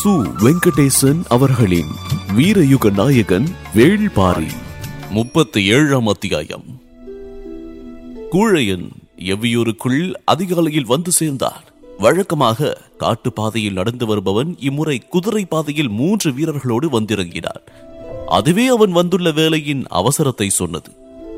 சு வெங்கடேசன் அவர்களின் வீரயுக நாயகன் வேள்பாரி முப்பத்தி ஏழாம் அத்தியாயம் கூழையன் எவ்வியூருக்குள் அதிகாலையில் வந்து சேர்ந்தான் வழக்கமாக காட்டு பாதையில் நடந்து வருபவன் இம்முறை குதிரை பாதையில் மூன்று வீரர்களோடு வந்திறங்கினான் அதுவே அவன் வந்துள்ள வேலையின் அவசரத்தை சொன்னது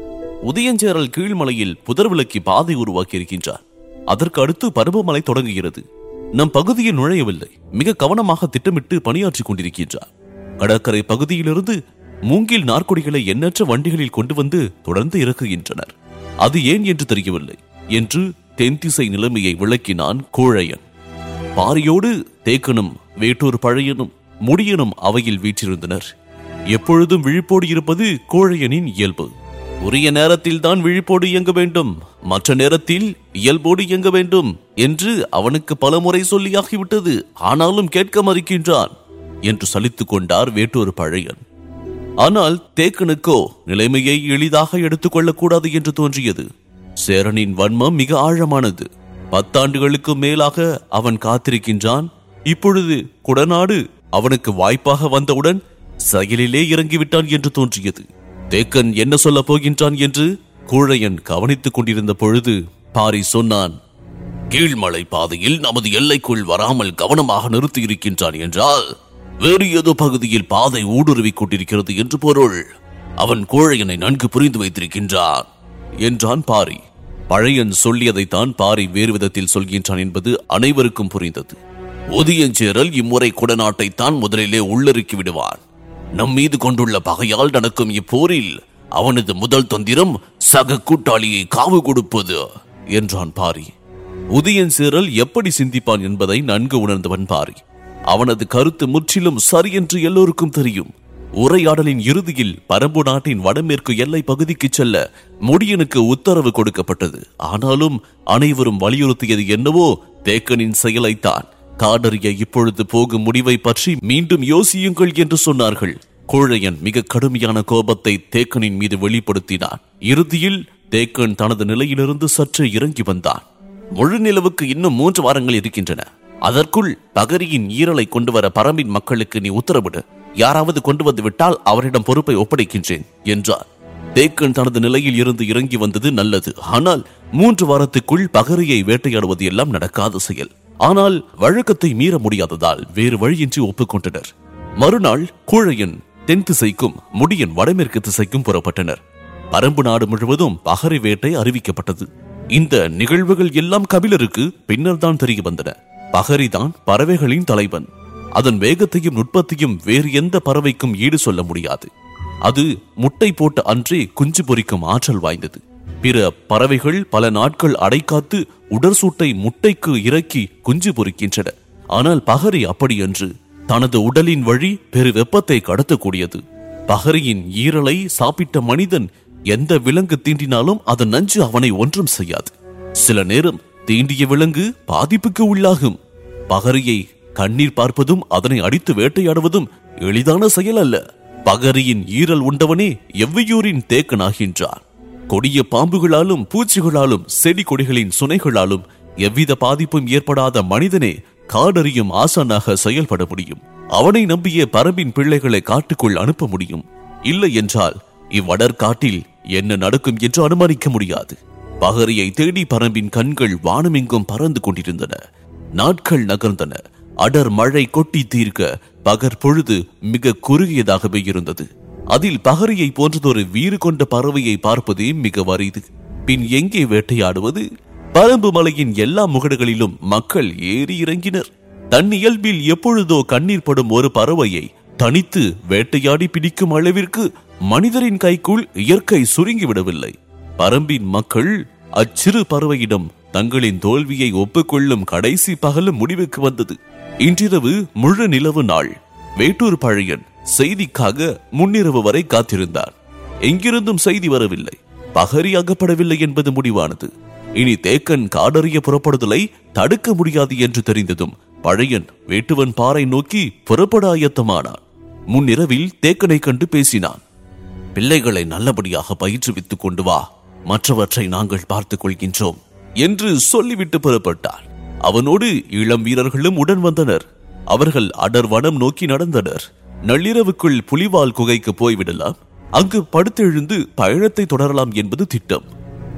உதயஞ்சேரல் கீழ்மலையில் புதர்விலக்கி பாதை உருவாக்கி இருக்கின்றார் அதற்கு அடுத்து பருவமழை தொடங்குகிறது நம் பகுதியில் நுழையவில்லை மிக கவனமாக திட்டமிட்டு பணியாற்றிக் கொண்டிருக்கின்றார் கடற்கரை பகுதியிலிருந்து மூங்கில் நாற்கொடிகளை எண்ணற்ற வண்டிகளில் கொண்டு வந்து தொடர்ந்து இறக்குகின்றனர் அது ஏன் என்று தெரியவில்லை என்று தென்திசை நிலைமையை விளக்கினான் கோழையன் பாரியோடு தேக்கனும் வேட்டூர் பழையனும் முடியனும் அவையில் வீற்றிருந்தனர் எப்பொழுதும் விழிப்போடு இருப்பது கோழையனின் இயல்பு உரிய நேரத்தில் தான் விழிப்போடு இயங்க வேண்டும் மற்ற நேரத்தில் இயல்போடு இயங்க வேண்டும் என்று அவனுக்கு பலமுறை சொல்லியாகிவிட்டது ஆனாலும் கேட்க மறுக்கின்றான் என்று சலித்துக் கொண்டார் வேட்டூர் பழையன் ஆனால் தேக்கனுக்கோ நிலைமையை எளிதாக எடுத்துக்கொள்ளக் கூடாது என்று தோன்றியது சேரனின் வன்மம் மிக ஆழமானது பத்தாண்டுகளுக்கு மேலாக அவன் காத்திருக்கின்றான் இப்பொழுது குடநாடு அவனுக்கு வாய்ப்பாக வந்தவுடன் செயலிலே இறங்கிவிட்டான் என்று தோன்றியது தேக்கன் என்ன சொல்லப் போகின்றான் என்று கூழையன் கவனித்துக் கொண்டிருந்த பொழுது பாரி சொன்னான் கீழ்மலை பாதையில் நமது எல்லைக்குள் வராமல் கவனமாக நிறுத்தி இருக்கின்றான் என்றால் வேறு ஏதோ பகுதியில் பாதை ஊடுருவிக் கொண்டிருக்கிறது என்று பொருள் அவன் கோழையனை நன்கு புரிந்து வைத்திருக்கின்றான் என்றான் பாரி பழையன் சொல்லியதைத்தான் பாரி வேறு விதத்தில் சொல்கின்றான் என்பது அனைவருக்கும் புரிந்தது ஒதியஞ்சேரல் இம்முறை குடநாட்டைத்தான் முதலிலே உள்ளிறுக்கி விடுவான் நம் மீது கொண்டுள்ள பகையால் நடக்கும் இப்போரில் அவனது முதல் தந்திரம் சக கூட்டாளியை காவு கொடுப்பது என்றான் பாரி உதயன் சேரல் எப்படி சிந்திப்பான் என்பதை நன்கு உணர்ந்தவன் பாரி அவனது கருத்து முற்றிலும் சரி என்று எல்லோருக்கும் தெரியும் உரையாடலின் இறுதியில் பரம்பு நாட்டின் வடமேற்கு எல்லை பகுதிக்கு செல்ல முடியனுக்கு உத்தரவு கொடுக்கப்பட்டது ஆனாலும் அனைவரும் வலியுறுத்தியது என்னவோ தேக்கனின் செயலைத்தான் காடறிய இப்பொழுது போகும் முடிவை பற்றி மீண்டும் யோசியுங்கள் என்று சொன்னார்கள் கோழையன் மிக கடுமையான கோபத்தை தேக்கனின் மீது வெளிப்படுத்தினான் இறுதியில் தேக்கன் தனது நிலையிலிருந்து சற்று இறங்கி வந்தான் முழு நிலவுக்கு இன்னும் மூன்று வாரங்கள் இருக்கின்றன அதற்குள் பகரியின் ஈரலை கொண்டு வர பரம்பின் மக்களுக்கு நீ உத்தரவிடு யாராவது கொண்டு வந்து விட்டால் அவரிடம் பொறுப்பை ஒப்படைக்கின்றேன் என்றார் தேக்கன் தனது நிலையில் இருந்து இறங்கி வந்தது நல்லது ஆனால் மூன்று வாரத்துக்குள் பகரியை வேட்டையாடுவது எல்லாம் நடக்காத செயல் ஆனால் வழக்கத்தை மீற முடியாததால் வேறு வழியின்றி ஒப்புக்கொண்டனர் மறுநாள் கூழையன் தென் திசைக்கும் முடியன் வடமேற்கு திசைக்கும் புறப்பட்டனர் பரம்பு நாடு முழுவதும் பகரை வேட்டை அறிவிக்கப்பட்டது இந்த நிகழ்வுகள் எல்லாம் கபிலருக்கு பின்னர் தான் தெரிய வந்தன பகரிதான் பறவைகளின் தலைவன் அதன் வேகத்தையும் நுட்பத்தையும் வேறு எந்த பறவைக்கும் ஈடு சொல்ல முடியாது அது முட்டை போட்ட அன்றே குஞ்சு பொரிக்கும் ஆற்றல் வாய்ந்தது பிற பறவைகள் பல நாட்கள் அடைக்காத்து உடற்சூட்டை முட்டைக்கு இறக்கி குஞ்சு பொரிக்கின்றன ஆனால் பகரி அப்படியன்று தனது உடலின் வழி பெரு வெப்பத்தை கடத்தக்கூடியது பகரியின் ஈரலை சாப்பிட்ட மனிதன் எந்த விலங்கு தீண்டினாலும் அதன் நஞ்சு அவனை ஒன்றும் செய்யாது சில நேரம் தீண்டிய விலங்கு பாதிப்புக்கு உள்ளாகும் பகரியை கண்ணீர் பார்ப்பதும் அதனை அடித்து வேட்டையாடுவதும் எளிதான செயல் அல்ல பகரியின் ஈரல் உண்டவனே எவ்வையூரின் தேக்கனாகின்றான் கொடிய பாம்புகளாலும் பூச்சிகளாலும் செடி கொடிகளின் சுனைகளாலும் எவ்வித பாதிப்பும் ஏற்படாத மனிதனே காடறியும் ஆசானாக செயல்பட முடியும் அவனை நம்பிய பரம்பின் பிள்ளைகளை காட்டுக்குள் அனுப்ப முடியும் இல்லை என்றால் இவ்வடர் காட்டில் என்ன நடக்கும் என்று அனுமானிக்க முடியாது பகரியை தேடி பரம்பின் கண்கள் வானமெங்கும் பறந்து கொண்டிருந்தன நாட்கள் நகர்ந்தன அடர் மழை கொட்டி தீர்க்க பகர் பொழுது மிக குறுகியதாகவே இருந்தது அதில் பகரியை போன்றதொரு வீறு கொண்ட பறவையை பார்ப்பதே மிக வரிது பின் எங்கே வேட்டையாடுவது பரம்பு மலையின் எல்லா முகடுகளிலும் மக்கள் ஏறி இறங்கினர் தன் இயல்பில் எப்பொழுதோ கண்ணீர் படும் ஒரு பறவையை தனித்து வேட்டையாடி பிடிக்கும் அளவிற்கு மனிதரின் கைக்குள் இயற்கை சுருங்கிவிடவில்லை பரம்பின் மக்கள் அச்சிறு பறவையிடம் தங்களின் தோல்வியை ஒப்புக்கொள்ளும் கடைசி பகலும் முடிவுக்கு வந்தது இன்றிரவு முழு நிலவு நாள் வேட்டூர் பழையன் செய்திக்காக முன்னிரவு வரை காத்திருந்தார் எங்கிருந்தும் செய்தி வரவில்லை பகரி அகப்படவில்லை என்பது முடிவானது இனி தேக்கன் காடறிய புறப்படுதலை தடுக்க முடியாது என்று தெரிந்ததும் பழையன் வேட்டுவன் பாறை நோக்கி புறப்பட ஆயத்தமானான் முன்னிரவில் தேக்கனை கண்டு பேசினான் பிள்ளைகளை நல்லபடியாக பயிற்றுவித்துக் கொண்டு வா மற்றவற்றை நாங்கள் பார்த்துக் கொள்கின்றோம் என்று சொல்லிவிட்டு புறப்பட்டான் அவனோடு இளம் வீரர்களும் உடன் வந்தனர் அவர்கள் அடர் வனம் நோக்கி நடந்தனர் நள்ளிரவுக்குள் புலிவால் குகைக்கு போய்விடலாம் அங்கு படுத்தெழுந்து பயணத்தை தொடரலாம் என்பது திட்டம்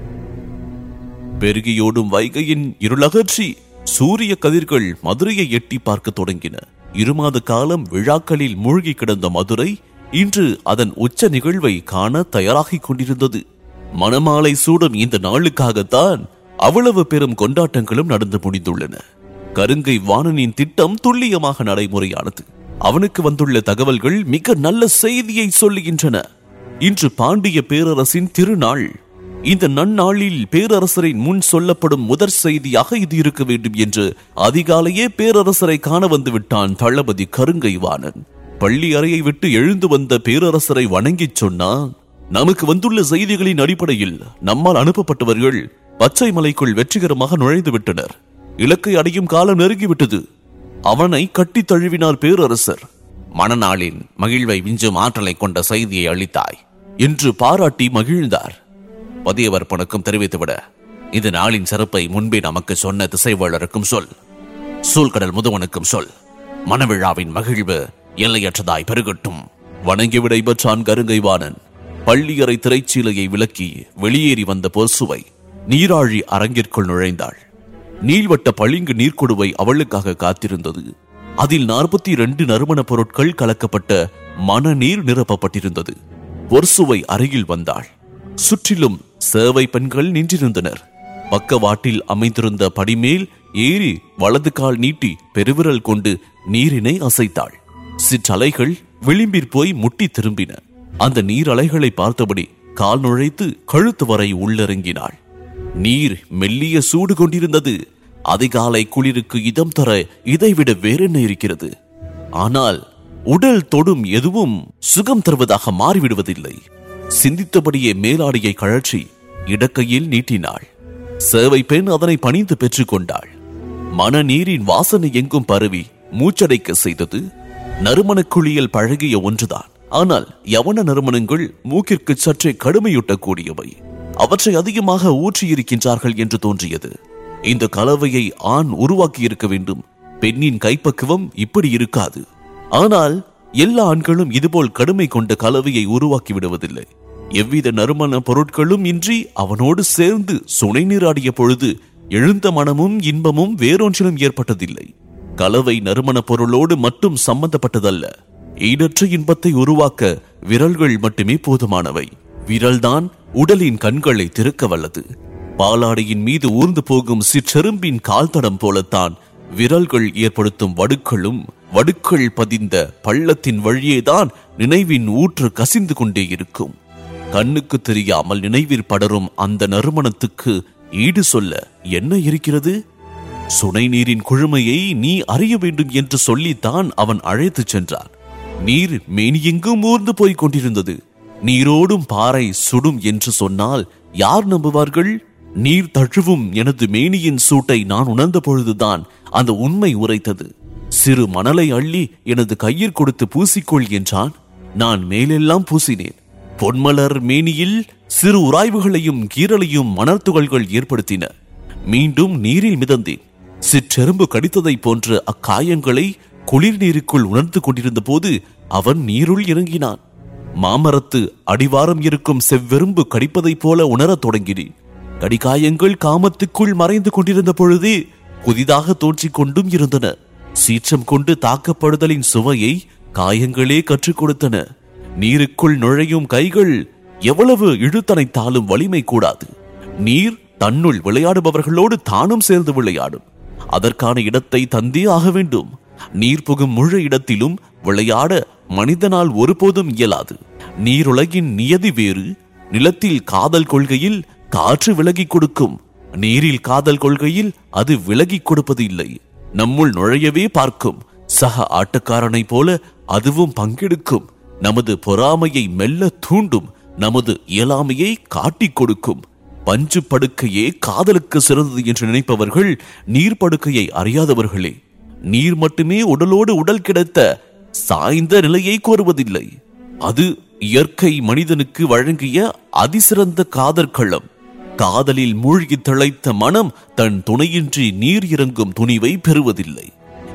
பெருகியோடும் வைகையின் இருளகற்றி சூரிய கதிர்கள் மதுரையை எட்டி பார்க்க தொடங்கின இருமாத காலம் விழாக்களில் மூழ்கி கிடந்த மதுரை இன்று அதன் உச்ச நிகழ்வை காண தயாராகிக் கொண்டிருந்தது மணமாலை சூடும் இந்த நாளுக்காகத்தான் அவ்வளவு பெரும் கொண்டாட்டங்களும் நடந்து முடிந்துள்ளன கருங்கை வாணனின் திட்டம் துல்லியமாக நடைமுறையானது அவனுக்கு வந்துள்ள தகவல்கள் மிக நல்ல செய்தியை சொல்லுகின்றன இன்று பாண்டிய பேரரசின் திருநாள் இந்த நன்னாளில் பேரரசரின் முன் சொல்லப்படும் முதற் செய்தியாக இது இருக்க வேண்டும் என்று அதிகாலையே பேரரசரை காண வந்து விட்டான் தளபதி கருங்கை வாணன் பள்ளி அறையை விட்டு எழுந்து வந்த பேரரசரை வணங்கிச் சொன்னான் நமக்கு வந்துள்ள செய்திகளின் அடிப்படையில் நம்மால் அனுப்பப்பட்டவர்கள் பச்சை மலைக்குள் வெற்றிகரமாக நுழைந்து விட்டனர் இலக்கை அடையும் காலம் நெருங்கிவிட்டது அவனை கட்டித் தழுவினார் பேரரசர் மணநாளின் மகிழ்வை விஞ்சும் ஆற்றலை கொண்ட செய்தியை அளித்தாய் என்று பாராட்டி மகிழ்ந்தார் பதியவர்ப்பனுக்கும் தெரிவித்துவிட இந்த நாளின் சிறப்பை முன்பே நமக்கு சொன்ன திசைவாளருக்கும் சொல் சூழ்கடல் முதுவனுக்கும் சொல் மணவிழாவின் மகிழ்வு எல்லையற்றதாய் பெருகட்டும் வணங்கி விடைபெற்றான் கருங்கைவாணன் பள்ளியறை திரைச்சீலையை விலக்கி வெளியேறி வந்த பொர்சுவை நீராழி அரங்கிற்குள் நுழைந்தாள் நீள்வட்ட பளிங்கு நீர்க்கொடுவை அவளுக்காக காத்திருந்தது அதில் நாற்பத்தி இரண்டு நறுமணப் பொருட்கள் கலக்கப்பட்ட மணநீர் நிரப்பப்பட்டிருந்தது பொர்சுவை அருகில் வந்தாள் சுற்றிலும் சேவை பெண்கள் நின்றிருந்தனர் பக்கவாட்டில் அமைந்திருந்த படிமேல் ஏறி வலது கால் நீட்டி பெருவிரல் கொண்டு நீரினை அசைத்தாள் சிற்றலைகள் விளிம்பிற் போய் முட்டி திரும்பின அந்த நீர் அலைகளை பார்த்தபடி கால் நுழைத்து கழுத்து வரை உள்ளிறங்கினாள் நீர் மெல்லிய சூடு கொண்டிருந்தது அதிகாலை குளிருக்கு இதம் தர இதைவிட வேறென்ன இருக்கிறது ஆனால் உடல் தொடும் எதுவும் சுகம் தருவதாக மாறிவிடுவதில்லை சிந்தித்தபடியே மேலாடையை கழற்றி இடக்கையில் நீட்டினாள் சேவை பெண் அதனை பணிந்து பெற்றுக்கொண்டாள் மனநீரின் வாசனை எங்கும் பரவி மூச்சடைக்க செய்தது நறுமணக் குளியல் பழகிய ஒன்றுதான் ஆனால் யவன நறுமணங்கள் மூக்கிற்கு சற்றே கடுமையூட்டக்கூடியவை அவற்றை அதிகமாக ஊற்றியிருக்கின்றார்கள் என்று தோன்றியது இந்த கலவையை ஆண் உருவாக்கி இருக்க வேண்டும் பெண்ணின் கைப்பக்குவம் இப்படி இருக்காது ஆனால் எல்லா ஆண்களும் இதுபோல் கடுமை கொண்ட கலவையை உருவாக்கி விடுவதில்லை எவ்வித நறுமண பொருட்களும் இன்றி அவனோடு சேர்ந்து சுனை நீராடிய பொழுது எழுந்த மனமும் இன்பமும் வேறொன்றிலும் ஏற்பட்டதில்லை கலவை நறுமண பொருளோடு மட்டும் சம்பந்தப்பட்டதல்ல ஈடற்ற இன்பத்தை உருவாக்க விரல்கள் மட்டுமே போதுமானவை விரல்தான் உடலின் கண்களை திறக்க வல்லது பாலாடையின் மீது ஊர்ந்து போகும் சிற்றெரும்பின் கால் தடம் போலத்தான் விரல்கள் ஏற்படுத்தும் வடுக்களும் வடுக்கள் பதிந்த பள்ளத்தின் வழியேதான் நினைவின் ஊற்று கசிந்து கொண்டே இருக்கும் கண்ணுக்கு தெரியாமல் நினைவில் படரும் அந்த நறுமணத்துக்கு ஈடு சொல்ல என்ன இருக்கிறது சுனை நீரின் குழுமையை நீ அறிய வேண்டும் என்று சொல்லித்தான் அவன் அழைத்துச் சென்றான் நீர் மேனியெங்கும் ஊர்ந்து போய்க் கொண்டிருந்தது நீரோடும் பாறை சுடும் என்று சொன்னால் யார் நம்புவார்கள் நீர் தழுவும் எனது மேனியின் சூட்டை நான் உணர்ந்த பொழுதுதான் அந்த உண்மை உரைத்தது சிறு மணலை அள்ளி எனது கையில் கொடுத்து பூசிக்கொள் என்றான் நான் மேலெல்லாம் பூசினேன் பொன்மலர் மேனியில் சிறு உராய்வுகளையும் கீறலையும் மணல் துகள்கள் ஏற்படுத்தின மீண்டும் நீரில் மிதந்தேன் சிற்றெரும்பு கடித்ததைப் போன்ற அக்காயங்களை குளிர் நீருக்குள் உணர்ந்து கொண்டிருந்த போது அவன் நீருள் இறங்கினான் மாமரத்து அடிவாரம் இருக்கும் செவ்வெரும்பு கடிப்பதைப் போல உணரத் தொடங்கினேன் கடிகாயங்கள் காமத்துக்குள் மறைந்து கொண்டிருந்த பொழுதே புதிதாக தோன்றிக் கொண்டும் இருந்தன சீற்றம் கொண்டு தாக்கப்படுதலின் சுவையை காயங்களே கற்றுக் கொடுத்தன நீருக்குள் நுழையும் கைகள் எவ்வளவு இழுத்தனைத்தாலும் வலிமை கூடாது நீர் தன்னுள் விளையாடுபவர்களோடு தானும் சேர்ந்து விளையாடும் அதற்கான இடத்தை தந்தே ஆக வேண்டும் நீர் புகும் முழு இடத்திலும் விளையாட மனிதனால் ஒருபோதும் இயலாது நீருலகின் நியதி வேறு நிலத்தில் காதல் கொள்கையில் காற்று விலகிக் கொடுக்கும் நீரில் காதல் கொள்கையில் அது விலகிக் கொடுப்பது இல்லை நம்முள் நுழையவே பார்க்கும் சக ஆட்டக்காரனைப் போல அதுவும் பங்கெடுக்கும் நமது பொறாமையை மெல்ல தூண்டும் நமது இயலாமையை காட்டிக் கொடுக்கும் பஞ்சு படுக்கையே காதலுக்கு சிறந்தது என்று நினைப்பவர்கள் நீர் படுக்கையை அறியாதவர்களே நீர் மட்டுமே உடலோடு உடல் கிடைத்த சாய்ந்த நிலையை கோருவதில்லை அது இயற்கை மனிதனுக்கு வழங்கிய அதிசிறந்த காதற்களம் காதலில் மூழ்கி திளைத்த மனம் தன் துணையின்றி நீர் இறங்கும் துணிவை பெறுவதில்லை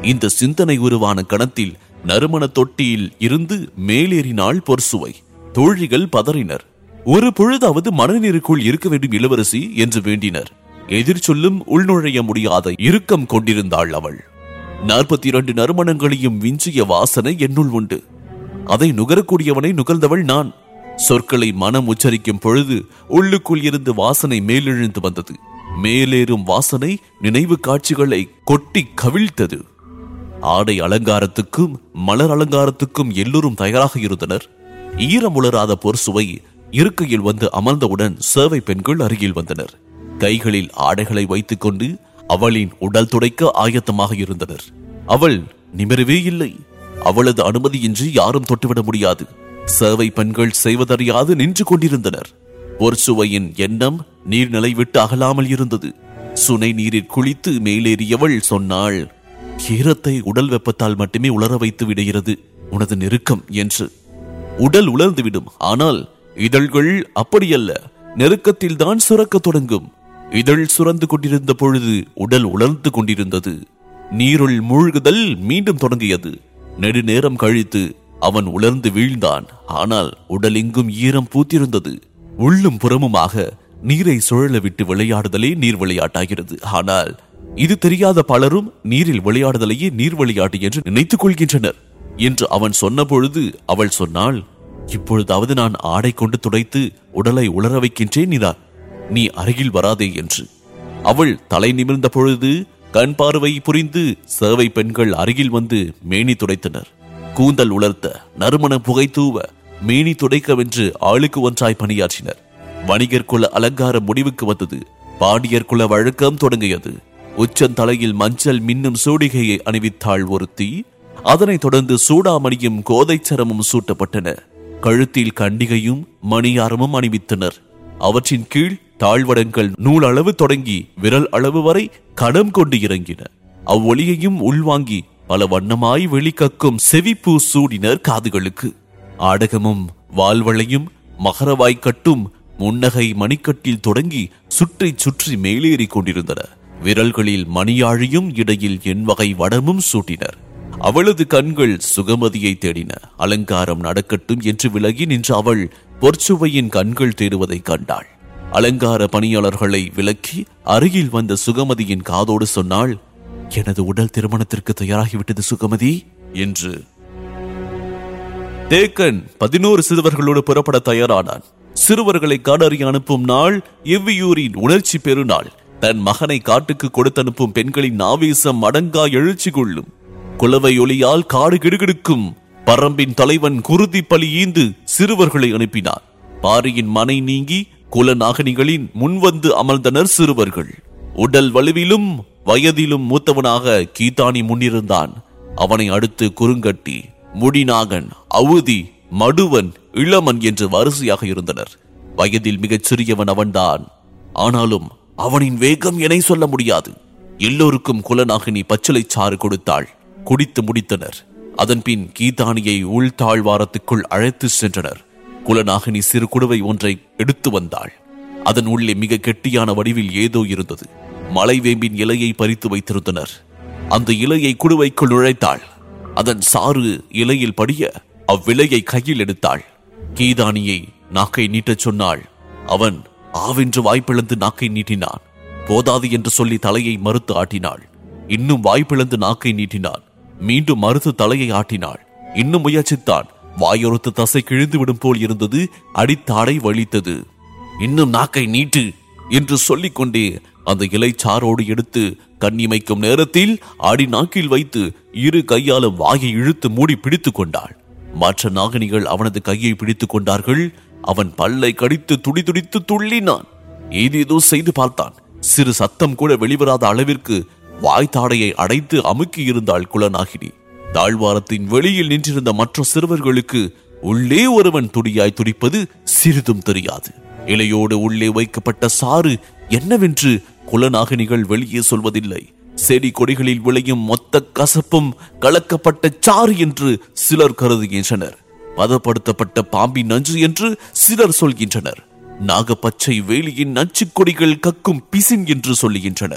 இந்த சிந்தனை உருவான கணத்தில் நறுமண தொட்டியில் இருந்து மேலேறினாள் பொற்சுவை தோழிகள் பதறினர் ஒரு பொழுதாவது மனநீருக்குள் இருக்க வேண்டும் இளவரசி என்று வேண்டினர் எதிர் சொல்லும் உள்நுழைய முடியாத இறுக்கம் கொண்டிருந்தாள் அவள் நாற்பத்தி இரண்டு நறுமணங்களையும் விஞ்சிய வாசனை என்னுள் உண்டு அதை நுகரக்கூடியவனை நுகர்ந்தவள் நான் சொற்களை மனம் உச்சரிக்கும் பொழுது உள்ளுக்குள் இருந்து வாசனை மேலெழுந்து வந்தது மேலேறும் வாசனை நினைவு காட்சிகளை கொட்டி கவிழ்த்தது ஆடை அலங்காரத்துக்கும் மலர் அலங்காரத்துக்கும் எல்லோரும் தயாராக இருந்தனர் ஈரமுளராத பொற்சுவை இருக்கையில் வந்து அமர்ந்தவுடன் சேவை பெண்கள் அருகில் வந்தனர் கைகளில் ஆடைகளை வைத்துக்கொண்டு அவளின் உடல் துடைக்க ஆயத்தமாக இருந்தனர் அவள் நிமிரவே இல்லை அவளது அனுமதியின்றி யாரும் தொட்டுவிட முடியாது சேவை பெண்கள் செய்வதறியாது நின்று கொண்டிருந்தனர் பொற்சுவையின் எண்ணம் நீர்நிலை விட்டு அகலாமல் இருந்தது சுனை நீரில் குளித்து மேலேறியவள் சொன்னாள் ஈரத்தை உடல் வெப்பத்தால் மட்டுமே உலர வைத்து விடுகிறது உனது நெருக்கம் என்று உடல் உலர்ந்துவிடும் ஆனால் இதழ்கள் அப்படியல்ல நெருக்கத்தில் தான் சுரக்கத் தொடங்கும் இதழ் சுரந்து கொண்டிருந்த பொழுது உடல் உலர்ந்து கொண்டிருந்தது நீருள் மூழ்குதல் மீண்டும் தொடங்கியது நெடுநேரம் கழித்து அவன் உலர்ந்து வீழ்ந்தான் ஆனால் உடல் எங்கும் ஈரம் பூத்திருந்தது உள்ளும் புறமுமாக நீரை சுழல விட்டு விளையாடுதலே நீர் விளையாட்டாகிறது ஆனால் இது தெரியாத பலரும் நீரில் விளையாடுதலையே நீர் விளையாட்டு என்று நினைத்துக் கொள்கின்றனர் என்று அவன் சொன்னபொழுது அவள் சொன்னாள் இப்பொழுதாவது நான் ஆடை கொண்டு துடைத்து உடலை உலர வைக்கின்றேன் நிரா நீ அருகில் வராதே என்று அவள் தலை நிமிர்ந்த பொழுது கண் பார்வை புரிந்து சேவை பெண்கள் அருகில் வந்து மேனி துடைத்தனர் கூந்தல் உலர்த்த நறுமண புகை தூவ மேனி துடைக்கவென்று ஆளுக்கு ஒன்றாய் பணியாற்றினர் வணிகர் குல அலங்காரம் முடிவுக்கு வந்தது பாண்டியர் குல வழக்கம் தொடங்கியது உச்சந்தலையில் மஞ்சள் மின்னும் சூடிகையை அணிவித்தாள் ஒருத்தி அதனைத் தொடர்ந்து சூடாமணியும் கோதைச்சரமும் சூட்டப்பட்டன கழுத்தில் கண்டிகையும் மணியாரமும் அணிவித்தனர் அவற்றின் கீழ் தாழ்வடங்கள் நூல் அளவு தொடங்கி விரல் அளவு வரை கடம் கொண்டு இறங்கின அவ்வொளியையும் உள்வாங்கி பல வண்ணமாய் வெளிக்கக்கும் செவிப்பூ சூடினர் காதுகளுக்கு ஆடகமும் வாழ்வளையும் மகரவாய் கட்டும் முன்னகை மணிக்கட்டில் தொடங்கி சுற்றி சுற்றி மேலேறி கொண்டிருந்தன விரல்களில் மணியாழியும் இடையில் என் வகை வடமும் சூட்டினர் அவளது கண்கள் சுகமதியை தேடின அலங்காரம் நடக்கட்டும் என்று விலகி நின்ற அவள் பொற்சுவையின் கண்கள் தேடுவதை கண்டாள் அலங்கார பணியாளர்களை விலக்கி அருகில் வந்த சுகமதியின் காதோடு சொன்னாள் எனது உடல் திருமணத்திற்கு தயாராகிவிட்டது சுகமதி என்று தேக்கன் பதினோரு சிறுவர்களோடு புறப்பட தயாரானான் சிறுவர்களை காடறி அனுப்பும் நாள் எவ்வியூரின் உணர்ச்சி பெருநாள் தன் மகனை காட்டுக்கு கொடுத்தனுப்பும் பெண்களின் ஆவேசம் அடங்கா எழுச்சி கொள்ளும் குலவை ஒளியால் காடு கிடுகிடுக்கும் பரம்பின் தலைவன் குருதி பலி ஈந்து சிறுவர்களை அனுப்பினார் பாரியின் மனை நீங்கி குலநாகனிகளின் முன்வந்து அமர்ந்தனர் சிறுவர்கள் உடல் வலுவிலும் வயதிலும் மூத்தவனாக கீதானி முன்னிருந்தான் அவனை அடுத்து குறுங்கட்டி முடிநாகன் அவுதி மடுவன் இளமன் என்று வரிசையாக இருந்தனர் வயதில் மிகச் சிறியவன் அவன்தான் ஆனாலும் அவனின் வேகம் என சொல்ல முடியாது எல்லோருக்கும் குலநாகினி பச்சிலை சாறு கொடுத்தாள் குடித்து முடித்தனர் அதன்பின் கீதானியை உள்தாழ்வாரத்துக்குள் அழைத்து சென்றனர் குலநாகினி சிறு குடுவை ஒன்றை எடுத்து வந்தாள் அதன் உள்ளே மிக கெட்டியான வடிவில் ஏதோ இருந்தது மலைவேம்பின் இலையை பறித்து வைத்திருந்தனர் அந்த இலையை குடுவைக்குள் நுழைத்தாள் அதன் சாறு இலையில் படிய அவ்விலையை கையில் எடுத்தாள் கீதானியை நாக்கை நீட்டச் சொன்னாள் அவன் ஆவென்று வாய்ப்பிழந்து நாக்கை நீட்டினான் போதாது என்று சொல்லி தலையை மறுத்து ஆட்டினாள் இன்னும் வாய்ப்பிழந்து நாக்கை நீட்டினான் மீண்டும் மறுத்து தலையை ஆட்டினாள் இன்னும் முயற்சித்தான் வாயொருத்து தசை கிழிந்து விடும் போல் இருந்தது அடித்தாடை வலித்தது இன்னும் நாக்கை நீட்டு என்று சொல்லிக்கொண்டே அந்த இலைச்சாரோடு எடுத்து கண்ணிமைக்கும் நேரத்தில் ஆடி நாக்கில் வைத்து இரு கையாலும் வாயை இழுத்து மூடி பிடித்துக் கொண்டாள் மற்ற நாகனிகள் அவனது கையை பிடித்துக் கொண்டார்கள் அவன் பல்லை கடித்து துடிதுடித்து துள்ளினான் ஏதேதோ செய்து பார்த்தான் சிறு சத்தம் கூட வெளிவராத அளவிற்கு வாய்த்தாடையை அடைத்து அமுக்கி இருந்தாள் குலநாகினி தாழ்வாரத்தின் வெளியில் நின்றிருந்த மற்ற சிறுவர்களுக்கு உள்ளே ஒருவன் துடியாய் துடிப்பது சிறிதும் தெரியாது இலையோடு உள்ளே வைக்கப்பட்ட சாறு என்னவென்று குலநாகினிகள் வெளியே சொல்வதில்லை செடி கொடிகளில் விளையும் மொத்த கசப்பும் கலக்கப்பட்ட சாறு என்று சிலர் கருதுகின்றனர் பதப்படுத்தப்பட்ட பாம்பின் நஞ்சு என்று சிலர் சொல்கின்றனர் நாகப்பச்சை வேலியின் நச்சுக் கொடிகள் கக்கும் பிசின் என்று சொல்லுகின்றனர்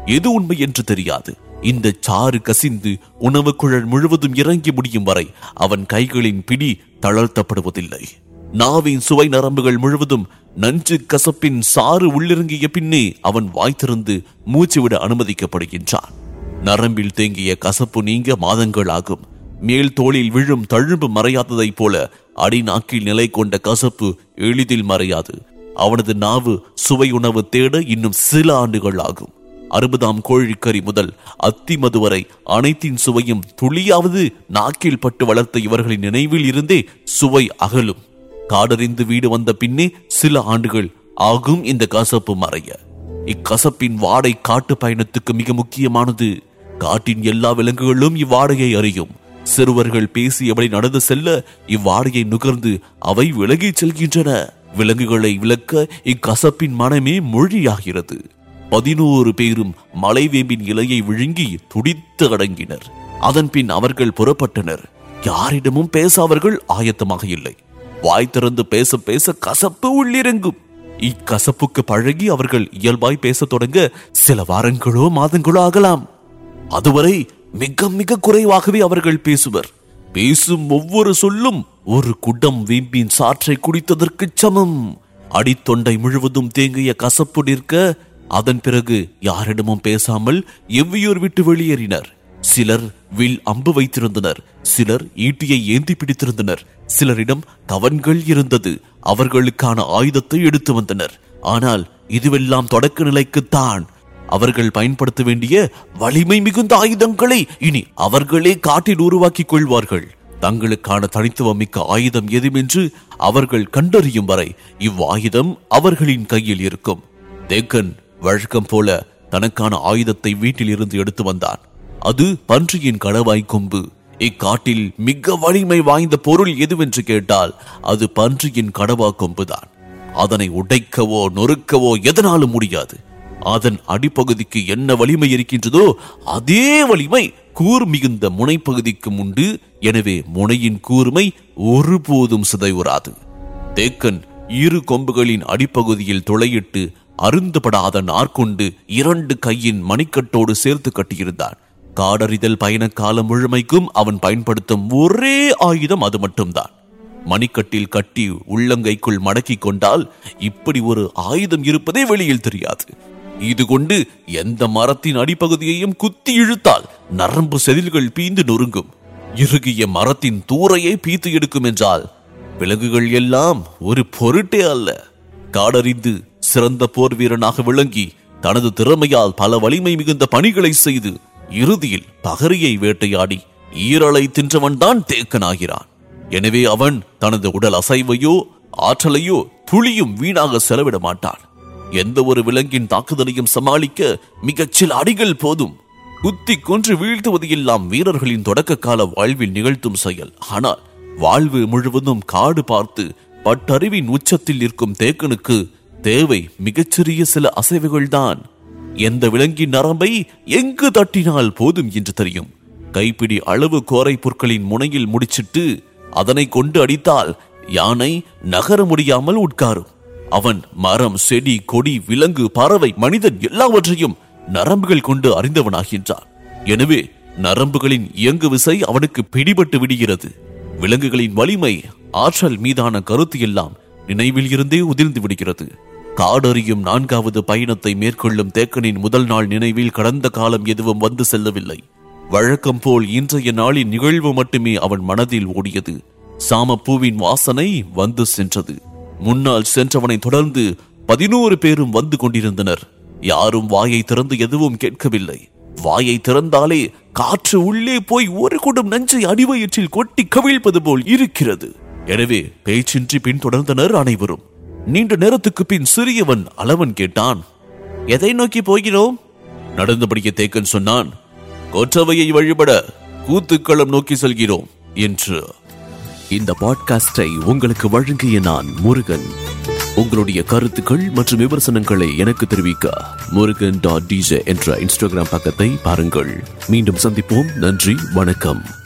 எது உண்மை என்று தெரியாது இந்த சாறு கசிந்து உணவு குழல் முழுவதும் இறங்கி முடியும் வரை அவன் கைகளின் பிடி தளர்த்தப்படுவதில்லை நாவின் சுவை நரம்புகள் முழுவதும் நஞ்சு கசப்பின் சாறு உள்ளிறங்கிய பின்னே அவன் வாய் திறந்து மூச்சு விட அனுமதிக்கப்படுகின்றான் நரம்பில் தேங்கிய கசப்பு நீங்க மாதங்கள் ஆகும் மேல் தோளில் விழும் தழும்பு மறையாததைப் போல அடிநாக்கில் நிலை கொண்ட கசப்பு எளிதில் மறையாது அவனது நாவு சுவை உணவு தேட இன்னும் சில ஆண்டுகள் ஆகும் அறுபதாம் கோழிக்கறி முதல் அத்திமது வரை அனைத்தின் சுவையும் துளியாவது நாக்கில் பட்டு வளர்த்த இவர்களின் நினைவில் இருந்தே சுவை அகலும் காடறிந்து வீடு வந்த பின்னே சில ஆண்டுகள் ஆகும் இந்த கசப்பு மறைய இக்கசப்பின் வாடை காட்டு பயணத்துக்கு மிக முக்கியமானது காட்டின் எல்லா விலங்குகளும் இவ்வாடையை அறியும் சிறுவர்கள் பேசியபடி நடந்து செல்ல இவ்வாடையை நுகர்ந்து அவை விலகிச் செல்கின்றன விலங்குகளை விளக்க இக்கசப்பின் மனமே மொழியாகிறது பதினோரு பேரும் மலைவேம்பின் இலையை விழுங்கி துடித்து அடங்கினர் அதன் பின் அவர்கள் புறப்பட்டனர் யாரிடமும் பேச அவர்கள் ஆயத்தமாக இல்லை வாய் திறந்து பேச பேச கசப்பு உள்ளிறங்கும் இக்கசப்புக்கு பழகி அவர்கள் இயல்பாய் பேசத் தொடங்க சில வாரங்களோ மாதங்களோ ஆகலாம் அதுவரை மிக மிக குறைவாகவே அவர்கள் பேசுவர் பேசும் ஒவ்வொரு சொல்லும் ஒரு குடம் வீம்பின் சாற்றை குடித்ததற்கு சமம் அடித்தொண்டை முழுவதும் தேங்கிய கசப்பு நிற்க அதன் பிறகு யாரிடமும் பேசாமல் எவ்வியூர் விட்டு வெளியேறினர் சிலர் வில் அம்பு வைத்திருந்தனர் சிலர் ஈட்டியை ஏந்தி பிடித்திருந்தனர் சிலரிடம் கவன்கள் இருந்தது அவர்களுக்கான ஆயுதத்தை எடுத்து வந்தனர் ஆனால் இதுவெல்லாம் தொடக்க நிலைக்குத்தான் அவர்கள் பயன்படுத்த வேண்டிய வலிமை மிகுந்த ஆயுதங்களை இனி அவர்களே காட்டில் உருவாக்கிக் கொள்வார்கள் தங்களுக்கான தனித்துவம் மிக்க ஆயுதம் எதுவென்று அவர்கள் கண்டறியும் வரை இவ்வாயுதம் அவர்களின் கையில் இருக்கும் தேக்கன் வழக்கம் போல தனக்கான ஆயுதத்தை வீட்டில் இருந்து எடுத்து வந்தான் அது பன்றியின் கடவாய் கொம்பு இக்காட்டில் மிக வலிமை வாய்ந்த பொருள் எதுவென்று கேட்டால் அது பன்றியின் கடவா கொம்புதான் அதனை உடைக்கவோ நொறுக்கவோ எதனாலும் முடியாது அதன் அடிப்பகுதிக்கு என்ன வலிமை இருக்கின்றதோ அதே வலிமை கூர் மிகுந்த முனைப்பகுதிக்கும் உண்டு எனவே முனையின் கூர்மை ஒருபோதும் சிதைவுறாது தேக்கன் இரு கொம்புகளின் அடிப்பகுதியில் துளையிட்டு அருந்துபடாத நார்கொண்டு இரண்டு கையின் மணிக்கட்டோடு சேர்த்து கட்டியிருந்தான் காடறிதல் பயண காலம் முழுமைக்கும் அவன் பயன்படுத்தும் ஒரே ஆயுதம் அது மட்டும்தான் மணிக்கட்டில் கட்டி உள்ளங்கைக்குள் மடக்கிக் கொண்டால் இப்படி ஒரு ஆயுதம் இருப்பதே வெளியில் தெரியாது இது கொண்டு எந்த மரத்தின் அடிப்பகுதியையும் குத்தி இழுத்தால் நரம்பு செதில்கள் பீந்து நொறுங்கும் இறுகிய மரத்தின் தூரையே பீத்து எடுக்கும் என்றால் விலங்குகள் எல்லாம் ஒரு பொருட்டே அல்ல காடறிந்து சிறந்த போர் வீரனாக விளங்கி தனது திறமையால் பல வலிமை மிகுந்த பணிகளை செய்து இறுதியில் பகரியை வேட்டையாடி ஈரலை தின்றவன்தான் தேக்கனாகிறான் எனவே அவன் தனது உடல் அசைவையோ ஆற்றலையோ துளியும் வீணாக செலவிட மாட்டான் எந்த ஒரு விலங்கின் தாக்குதலையும் சமாளிக்க மிகச் சில அடிகள் போதும் குத்தி கொன்று வீழ்த்துவது எல்லாம் வீரர்களின் தொடக்க கால வாழ்வில் நிகழ்த்தும் செயல் ஆனால் வாழ்வு முழுவதும் காடு பார்த்து பட்டறிவின் உச்சத்தில் நிற்கும் தேக்கனுக்கு தேவை மிகச்சிறிய சில அசைவுகள்தான் எந்த விலங்கின் நரம்பை எங்கு தட்டினால் போதும் என்று தெரியும் கைப்பிடி அளவு கோரை பொருட்களின் முனையில் முடிச்சிட்டு அதனை கொண்டு அடித்தால் யானை நகர முடியாமல் உட்காரும் அவன் மரம் செடி கொடி விலங்கு பறவை மனிதன் எல்லாவற்றையும் நரம்புகள் கொண்டு அறிந்தவனாகின்றான் எனவே நரம்புகளின் இயங்கு விசை அவனுக்கு பிடிபட்டு விடுகிறது விலங்குகளின் வலிமை ஆற்றல் மீதான கருத்து எல்லாம் நினைவில் இருந்தே உதிர்ந்து விடுகிறது காடறியும் நான்காவது பயணத்தை மேற்கொள்ளும் தேக்கனின் முதல் நாள் நினைவில் கடந்த காலம் எதுவும் வந்து செல்லவில்லை வழக்கம் போல் இன்றைய நாளின் நிகழ்வு மட்டுமே அவன் மனதில் ஓடியது சாமப்பூவின் வாசனை வந்து சென்றது முன்னால் சென்றவனை தொடர்ந்து பதினோரு பேரும் வந்து கொண்டிருந்தனர் யாரும் வாயை திறந்து எதுவும் கேட்கவில்லை வாயை திறந்தாலே காற்று உள்ளே போய் ஒரு குடம் நஞ்சை அடிவயிற்றில் கொட்டி கவிழ்ப்பது போல் இருக்கிறது எனவே பேச்சின்றி பின்தொடர்ந்தனர் அனைவரும் நீண்ட நேரத்துக்கு பின் சிறியவன் அளவன் கேட்டான் எதை நோக்கி போகிறோம் நடந்தபடியே தேக்கன் சொன்னான் கொற்றவையை வழிபட கூத்துக்களம் நோக்கி செல்கிறோம் என்று இந்த பாட்காஸ்டை உங்களுக்கு வழங்கிய நான் முருகன் உங்களுடைய கருத்துக்கள் மற்றும் விமர்சனங்களை எனக்கு தெரிவிக்க முருகன் டாட் டிஜே என்ற இன்ஸ்டாகிராம் பக்கத்தை பாருங்கள் மீண்டும் சந்திப்போம் நன்றி வணக்கம்